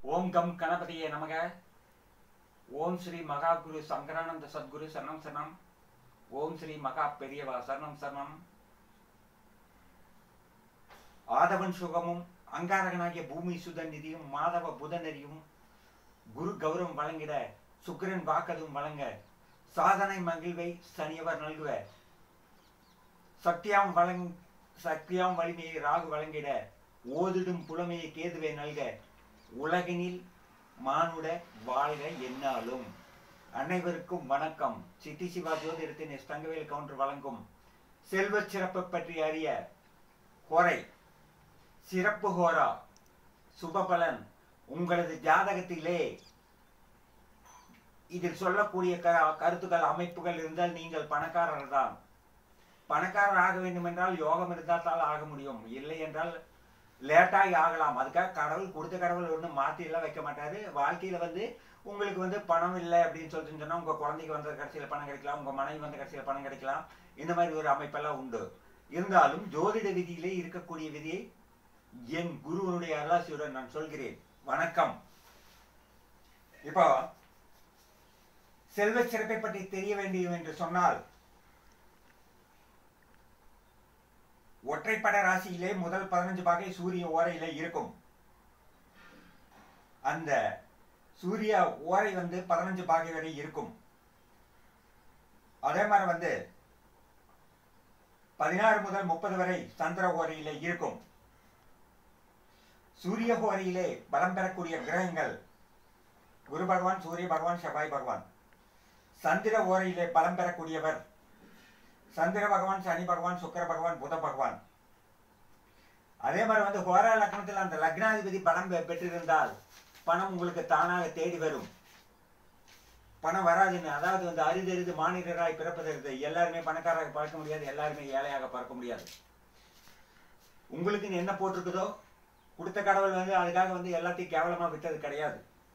ஓம் come கணபதியே நமக ஓம் ஸ்ரீ மகா குரு சங்கரானந்த சத்குரு சரணம் சரணம் ஓம் ஸ்ரீ மகா பெரியவா சரணம் சரணம் ஆதவன் சுகமும் அங்காரகனாகிய பூமி சுதன் நிதியும் மாதவ புதனரியும் குரு கௌரவம் வழங்கிட சுக்கிரன் வாக்கதும் வழங்க சாதனை மகிழ்வை சனியவர் நல்குவ சக்தியாம் வழங் சக்தியாம் வலிமையை ராகு வழங்கிட ஓதிடும் புலமையை கேதுவை நல்க உலகினில் மானுட வாழ்க என்னாலும் அனைவருக்கும் வணக்கம் சித்தி சிவா ஜோதிடத்தின் எஸ் தங்கவேல் கவுண்டர் வழங்கும் செல்வ சிறப்பு பற்றி அறிய கோரை சிறப்பு ஹோரா சுபபலன் உங்களது ஜாதகத்திலே இதில் சொல்லக்கூடிய க கருத்துக்கள் அமைப்புகள் இருந்தால் நீங்கள் பணக்காரர் தான் பணக்காரர் ஆக வேண்டும் என்றால் யோகம் இருந்தால் தான் ஆக முடியும் இல்லை என்றால் லேட்டாகி ஆகலாம் அதுக்காக கடவுள் கொடுத்த கடவுள் ஒன்றும் மாற்றி எல்லாம் வைக்க மாட்டாரு வாழ்க்கையில் வந்து உங்களுக்கு வந்து பணம் இல்லை அப்படின்னு சொல்லிட்டு சொன்னால் உங்கள் குழந்தைக்கு வந்த கடைசியில் பணம் கிடைக்கலாம் உங்கள் மனைவி வந்த கடைசியில் பணம் கிடைக்கலாம் இந்த மாதிரி ஒரு அமைப்பெல்லாம் உண்டு இருந்தாலும் ஜோதிட விதியிலே இருக்கக்கூடிய விதியை என் குருவனுடைய அருளாசியுடன் நான் சொல்கிறேன் வணக்கம் இப்போ செல்வ சிறப்பை பற்றி தெரிய வேண்டும் என்று சொன்னால் ஒற்றைப்பட ராசியிலே முதல் பதினஞ்சு பாகை சூரிய ஓரையிலே இருக்கும் அந்த சூரிய ஓரை வந்து பதினஞ்சு பாகை வரை இருக்கும் அதே மாதிரி வந்து பதினாறு முதல் முப்பது வரை சந்திர ஓரையிலே இருக்கும் சூரிய ஓரையிலே பலம் பெறக்கூடிய கிரகங்கள் குரு பகவான் சூரிய பகவான் செவ்வாய் பகவான் சந்திர ஓரையிலே பலம் பெறக்கூடியவர் சந்திர பகவான் சனி பகவான் சுக்கர பகவான் புத பகவான் அதே மாதிரி வந்து ஹோரா லக்னத்தில் அந்த லக்னாதிபதி பணம் பெ- பெற்றிருந்தால் பணம் உங்களுக்கு தானாக தேடி வரும் பணம் வராதுன்னு அதாவது வந்து அரிதறிது மானிடராய் பிறப்பதற்கு எல்லாருமே பணக்காரராக பார்க்க முடியாது எல்லாருமே ஏழையாக பார்க்க முடியாது உங்களுக்கு என்ன போட்டிருக்குதோ கொடுத்த கடவுள் வந்து அதுக்காக வந்து எல்லாத்தையும் கேவலமா விட்டது கிடையாது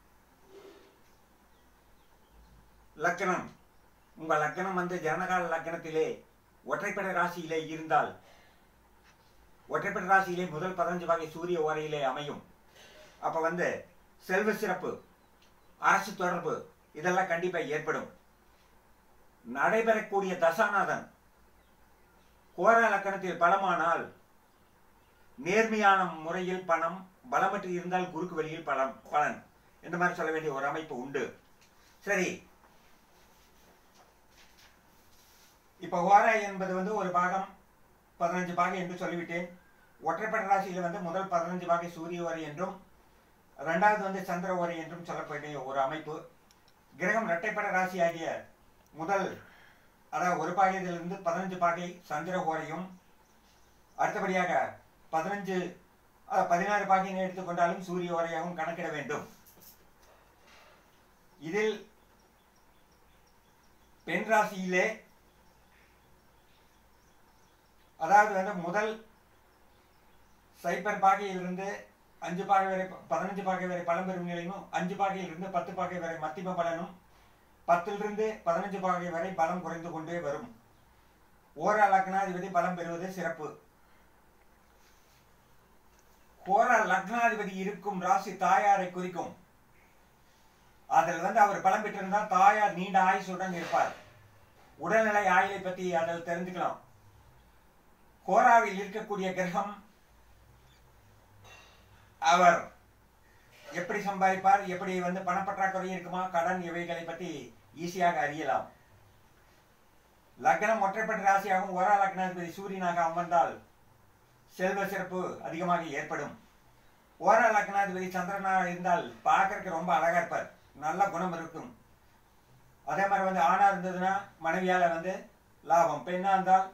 லக்கணம் உங்க லக்கணம் வந்து ஜனகால லக்கணத்திலே ஒற்றைப்படை ராசியிலே இருந்தால் ஒற்றைப்படை ராசியிலே முதல் பதினஞ்சு வகை சூரிய ஓரையிலே அமையும் அப்ப வந்து செல்வ சிறப்பு அரசு தொடர்பு இதெல்லாம் கண்டிப்பா ஏற்படும் நடைபெறக்கூடிய தசாநாதன் கோர லக்கணத்தில் பலமானால் நேர்மையான முறையில் பணம் பலமற்று இருந்தால் குறுக்கு வழியில் பலம் பலன் இந்த மாதிரி சொல்ல வேண்டிய ஒரு அமைப்பு உண்டு சரி இப்போ ஓரா என்பது வந்து ஒரு பாகம் பதினஞ்சு பாகை என்று சொல்லிவிட்டேன் ஒற்றைப்பட ராசியில் வந்து முதல் பதினஞ்சு பாகை சூரிய ஓரை என்றும் ரெண்டாவது வந்து சந்திர ஓரை என்றும் சொல்லக்கூடிய ஒரு அமைப்பு கிரகம் இரட்டைப்பட ராசி ஆகிய முதல் அதாவது ஒரு பாகையிலிருந்து பதினஞ்சு பாகை சந்திர ஓரையும் அடுத்தபடியாக பதினஞ்சு அஹ், பதினாறு பாகையினை எடுத்துக்கொண்டாலும் சூரிய ஓரையாகவும் கணக்கிட வேண்டும் இதில் பெண் ராசியிலே அதாவது வந்து முதல் சைபர் பாகையிலிருந்து அஞ்சு பாகை வரை பதினஞ்சு பாகை வரை பலம் பெறும் நிலையும் அஞ்சு பாகையிலிருந்து பத்து பாகை வரை மத்திம பலனும் பத்திலிருந்து பதினஞ்சு பாகை வரை பலம் குறைந்து கொண்டே வரும் ஓரா லக்னாதிபதி பலம் பெறுவது சிறப்பு கோரா லக்னாதிபதி இருக்கும் ராசி தாயாரை குறிக்கும் அதில் வந்து அவர் பலம் பெற்றிருந்தால் தாயார் நீண்ட ஆயுசுடன் இருப்பார் உடல்நிலை ஆயுளை பற்றி அதில் தெரிஞ்சுக்கலாம் கோராவில் இருக்கக்கூடிய கிரகம் அவர் எப்படி சம்பாதிப்பார் எப்படி வந்து பணப்பற்றாக்குறை இருக்குமா கடன் இவைகளை பற்றி ஈஸியாக அறியலாம் லக்னம் ஒற்றைப்பட்ட ராசியாகவும் ஓரா லக்னாதிபதி சூரியனாக அமர்ந்தால் செல்வ சிறப்பு அதிகமாக ஏற்படும் ஓரா லக்னாதிபதி சந்திரனாக இருந்தால் பார்க்கறதுக்கு ரொம்ப அழகா இருப்பார் நல்ல குணம் இருக்கும் அதே மாதிரி வந்து ஆணா இருந்ததுன்னா மனைவியால வந்து லாபம் பெண்ணா இருந்தால்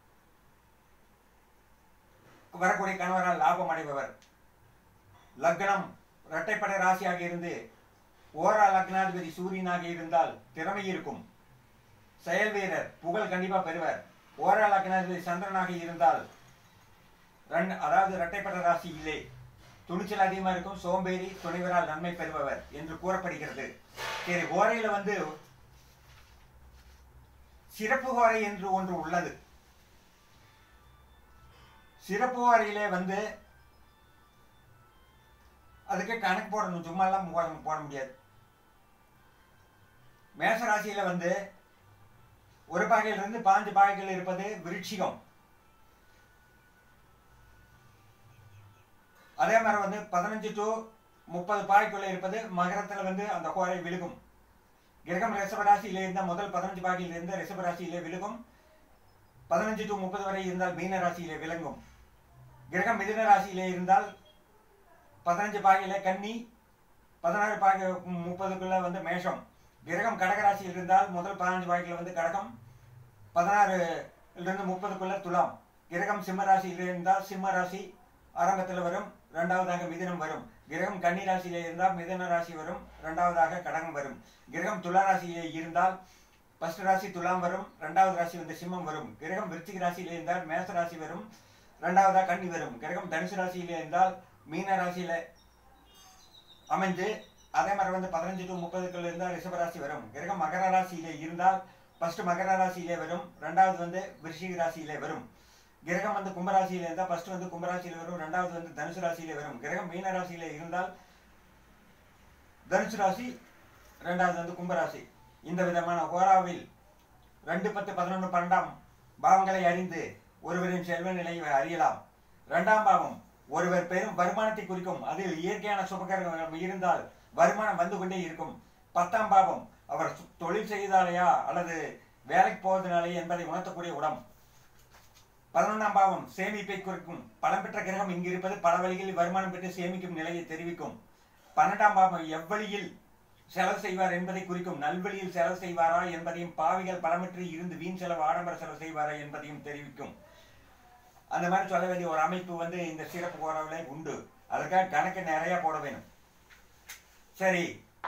வரக்கூடிய கணவரால் லாபம் அடைபவர் லக்னம் இரட்டைப்படை ராசியாக இருந்து ஓரா லக்னாதிபதி சூரியனாக இருந்தால் திறமை இருக்கும் செயல் வீரர் புகழ் கண்டிப்பா பெறுவர் ஓரா லக்னாதிபதி சந்திரனாக இருந்தால் ரெண்டு அதாவது இரட்டைப்பட ராசியிலே துணிச்சல் அதிகமா இருக்கும் சோம்பேறி துணைவரால் நன்மை பெறுபவர் என்று கூறப்படுகிறது சரி ஓரையில வந்து சிறப்பு ஓரை என்று ஒன்று உள்ளது சிறப்பு ஓரையிலே வந்து அதுக்கு கணக்கு போடணும் சும்மாலாம் போட போட முடியாது மேஷ ராசியில வந்து ஒரு பாகையிலிருந்து பாஞ்சு பாகைகள் இருப்பது விருட்சிகம் அதே மாதிரி வந்து பதினஞ்சு டு முப்பது பாகைக்குள்ள இருப்பது மகரத்துல வந்து அந்த கோரை விழுகும் கிரகம் ரிஷபராசியில இருந்த முதல் பதினஞ்சு பாகையில் இருந்த ரிஷபராசியிலே விழுகும் பதினஞ்சு டு முப்பது வரை இருந்தால் மீன ராசியிலே விளங்கும் கிரகம் மிதுன ராசியிலே இருந்தால் பதினஞ்சு பாகையில கன்னி பதினாறு பாகை முப்பதுக்குள்ள வந்து மேஷம் கிரகம் கடகராசியில் இருந்தால் முதல் பதினஞ்சு பாகையில் வந்து கடகம் பதினாறு இருந்து முப்பதுக்குள்ள துலாம் கிரகம் சிம்ம ராசியில் இருந்தால் சிம்ம ராசி ஆரம்பத்தில் வரும் இரண்டாவதாக மிதுனம் வரும் கிரகம் கன்னி ராசியில இருந்தால் மிதுன ராசி வரும் இரண்டாவதாக கடகம் வரும் கிரகம் துலா ராசியிலே இருந்தால் ஃபர்ஸ்ட் ராசி துலாம் வரும் ரெண்டாவது ராசி வந்து சிம்மம் வரும் கிரகம் விருச்சிக ராசியில இருந்தால் மேச ராசி வரும் ரெண்டாவதா கன்னி வரும் கிரகம் தனுசு ராசியில இருந்தால் மீன ராசியில அமைஞ்சு அதே மாதிரி வந்து பதினஞ்சு டு முப்பதுக்குள்ள இருந்தால் ரிஷப ராசி வரும் கிரகம் மகர ராசியில இருந்தால் ஃபர்ஸ்ட் மகர ராசியிலே வரும் ரெண்டாவது வந்து விருச்சிக ராசியிலே வரும் கிரகம் வந்து கும்பராசியில இருந்தால் ஃபர்ஸ்ட் வந்து கும்பராசியில வரும் ரெண்டாவது வந்து தனுசு ராசியில வரும் கிரகம் மீன ராசியில இருந்தால் தனுசு ராசி ரெண்டாவது வந்து கும்பராசி இந்த விதமான ஹோராவில் ரெண்டு பத்து பதினொன்று பன்னெண்டாம் பாவங்களை அறிந்து ஒருவரின் செல்வ நிலையை அறியலாம் இரண்டாம் பாவம் ஒருவர் பெரும் வருமானத்தை குறிக்கும் அதில் இயற்கையான சுபகரம் இருந்தால் வருமானம் வந்து கொண்டே இருக்கும் பத்தாம் பாவம் அவர் சு- தொழில் செய்தாலேயா அல்லது வேலைக்கு போவதனாலே என்பதை உணர்த்தக்கூடிய உடம் பதினொன்றாம் பாவம் சேமிப்பை குறிக்கும் பலம் பெற்ற கிரகம் இங்கு இருப்பது பல வழிகளில் வருமானம் பெற்று சேமிக்கும் நிலையை தெரிவிக்கும் பன்னெண்டாம் பாவம் எவ்வழியில் செலவு செய்வார் என்பதை குறிக்கும் நல்வழியில் செலவு செய்வாரா என்பதையும் பாவிகள் பலமற்றி இருந்து வீண் செலவு ஆடம்பர செலவு செய்வாரா என்பதையும் தெரிவிக்கும் அந்த மாதிரி சொல்ல வேண்டிய ஒரு அமைப்பு வந்து இந்த சிறப்பு கோரவிலே உண்டு அதுக்காக கணக்கு நிறைய போட வேணும் சரி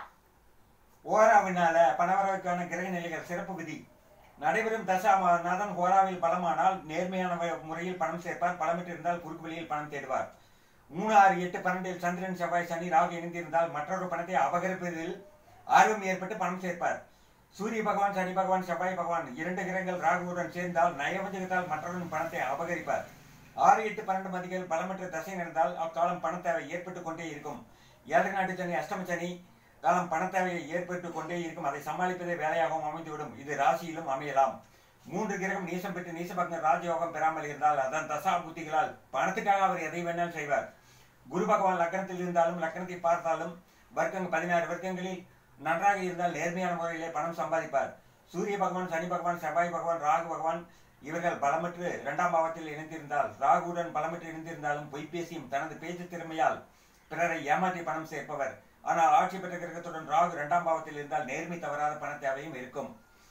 ஓராவினால பணவரவுக்கான கிரக நிலைகள் சிறப்பு விதி நடைபெறும் தசாநாதன் ஹோராவில் பலமானால் நேர்மையான வ- முறையில் பணம் சேர்ப்பார் பலமிட்டு இருந்தால் குறுக்கு வழியில் பணம் தேடுவார் மூணு ஆறு எட்டு பன்னெண்டில் சந்திரன் செவ்வாய் சனி ராகு இணைந்திருந்தால் மற்றொரு பணத்தை அபகரிப்பதில் ஆர்வம் ஏற்பட்டு பணம் சேர்ப்பார் சூரிய பகவான் சனி பகவான் செவ்வாய் பகவான் இரண்டு கிரகங்கள் ராகுவுடன் சேர்ந்தால் நயவஞ்சகத்தால் மற்றொரு பணத்தை அபகரிப்பார் ஆறு எட்டு பன்னெண்டு மதிகள் பலமற்ற தசை நடந்தால் அக்காலம் பண தேவை ஏற்பட்டு கொண்டே இருக்கும் ஏழரை நாட்டு சனி அஷ்டம சனி காலம் பண தேவையை ஏற்பட்டு கொண்டே இருக்கும் அதை சமாளிப்பதே வேலையாகவும் அமைந்துவிடும் இது ராசியிலும் அமையலாம் மூன்று கிரகம் நீசம் பெற்று நீசபங்க ராஜயோகம் பெறாமல் இருந்தால் அதன் தசா புத்திகளால் பணத்துக்காக அவர் எதை வேணாலும் செய்வார் குரு பகவான் லக்னத்தில் இருந்தாலும் லக்னத்தை பார்த்தாலும் வர்க்கங்க பதினாறு வர்க்கங்களில் நன்றாக இருந்தால் நேர்மையான முறையிலே பணம் சம்பாதிப்பார் சூரிய பகவான் சனி பகவான் செவ்வாய் பகவான் ராகு பகவான் இவர்கள் பலமற்று இரண்டாம் பாவத்தில் இணைந்திருந்தால் ராகுவுடன் பலமற்று இணைந்திருந்தாலும் பொய்பேசியும் தனது பேச்சு திறமையால் பிறரை ஏமாற்றி பணம் சேர்ப்பவர் ஆனால் ஆட்சி பெற்ற கிரகத்துடன் ராகு இரண்டாம் பாவத்தில் இருந்தால் நேர்மை தவறாத பண தேவையும் இருக்கும்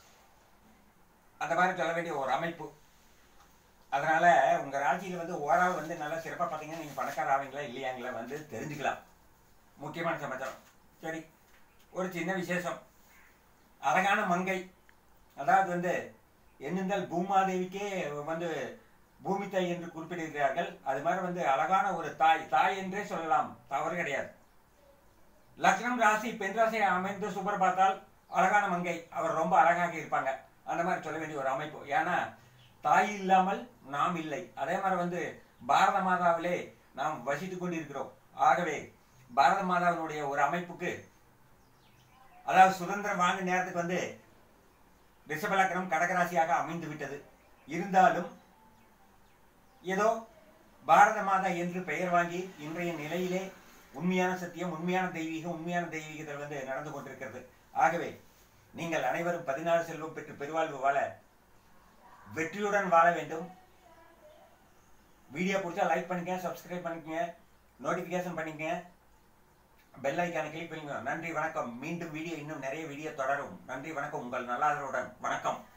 அந்த மாதிரி சொல்ல வேண்டிய ஒரு அமைப்பு அதனால உங்க ராசியில வந்து ஓராள் வந்து நல்லா சிறப்பா பார்த்தீங்கன்னா நீங்க பணக்கார ஆவீங்களா இல்லையாங்களா வந்து தெரிஞ்சுக்கலாம் முக்கியமான சமாச்சாரம் சரி ஒரு சின்ன விசேஷம் அழகான மங்கை அதாவது வந்து என்னென்றால் பூமாதேவிக்கே வந்து பூமி தாய் என்று குறிப்பிடுகிறார்கள் அது மாதிரி வந்து அழகான ஒரு தாய் தாய் என்றே சொல்லலாம் தவறு கிடையாது லக்னம் ராசி பெண் ராசி அமைந்து சுபர் பார்த்தால் அழகான மங்கை அவர் ரொம்ப அழகாக இருப்பாங்க அந்த மாதிரி சொல்ல வேண்டிய ஒரு அமைப்பு ஏன்னா தாய் இல்லாமல் நாம் இல்லை அதே மாதிரி வந்து பாரத மாதாவிலே நாம் வசித்துக் கொண்டிருக்கிறோம் ஆகவே பாரத மாதாவினுடைய ஒரு அமைப்புக்கு அதாவது சுதந்திரம் வாங்கும் நேரத்துக்கு வந்து ரிஷபலக்கணம் கடகராசியாக அமைந்து விட்டது இருந்தாலும் ஏதோ பாரத மாதா என்று பெயர் வாங்கி இன்றைய நிலையிலே உண்மையான சத்தியம் உண்மையான தெய்வீகம் உண்மையான தெய்வீகத்தில் வந்து நடந்து கொண்டிருக்கிறது ஆகவே நீங்கள் அனைவரும் பதினாறு செல்வம் பெற்று பெருவாழ்வு வாழ வெற்றியுடன் வாழ வேண்டும் வீடியோ பிடிச்சா லைக் பண்ணிக்கங்க சப்ஸ்கிரைப் பண்ணிக்கங்க நோட்டிஃபிகேஷன் பண்ணிக்கங்க பெல் ஐக்கானை கிளிக் பண்ணுங்க நன்றி வணக்கம் மீண்டும் வீடியோ இன்னும் நிறைய வீடியோ தொடரும் நன்றி வணக்கம் உங்கள் நல்லாதருடன் வணக்கம்